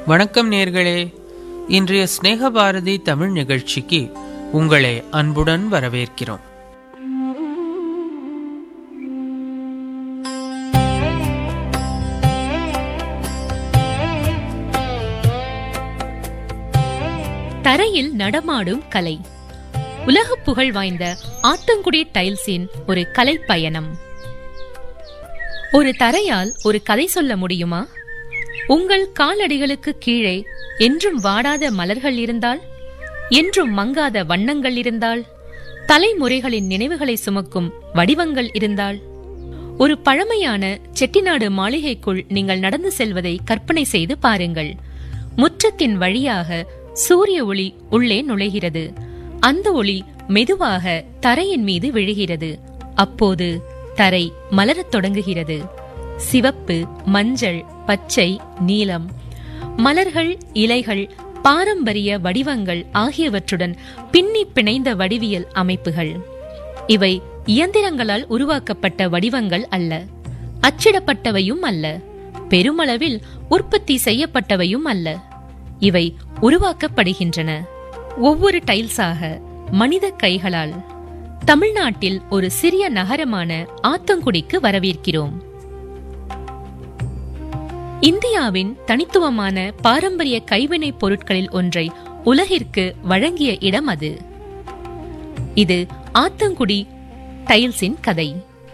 வணக்கம் நேர்களே இன்றைய ஸ்நேக பாரதி தமிழ் நிகழ்ச்சிக்கு உங்களை அன்புடன் வரவேற்கிறோம் தரையில் நடமாடும் கலை உலக புகழ் வாய்ந்த ஆத்தங்குடி டைல்ஸின் ஒரு கலை பயணம் ஒரு தரையால் ஒரு கதை சொல்ல முடியுமா உங்கள் காலடிகளுக்கு கீழே என்றும் வாடாத மலர்கள் இருந்தால் என்றும் மங்காத வண்ணங்கள் இருந்தால் தலைமுறைகளின் நினைவுகளை சுமக்கும் வடிவங்கள் இருந்தால் ஒரு பழமையான செட்டிநாடு மாளிகைக்குள் நீங்கள் நடந்து செல்வதை கற்பனை செய்து பாருங்கள் முற்றத்தின் வழியாக சூரிய ஒளி உள்ளே நுழைகிறது அந்த ஒளி மெதுவாக தரையின் மீது விழுகிறது அப்போது தரை மலரத் தொடங்குகிறது சிவப்பு மஞ்சள் பச்சை நீலம் மலர்கள் இலைகள் பாரம்பரிய வடிவங்கள் ஆகியவற்றுடன் பின்னி பிணைந்த வடிவியல் அமைப்புகள் இவை இயந்திரங்களால் உருவாக்கப்பட்ட வடிவங்கள் அல்ல அச்சிடப்பட்டவையும் அல்ல பெருமளவில் உற்பத்தி செய்யப்பட்டவையும் அல்ல இவை உருவாக்கப்படுகின்றன ஒவ்வொரு டைல்ஸாக மனித கைகளால் தமிழ்நாட்டில் ஒரு சிறிய நகரமான ஆத்தங்குடிக்கு வரவேற்கிறோம் இந்தியாவின் தனித்துவமான பாரம்பரிய கைவினைப் பொருட்களில் ஒன்றை உலகிற்கு வழங்கிய இடம் அது இது ஆத்தங்குடி டைல்ஸின் கதை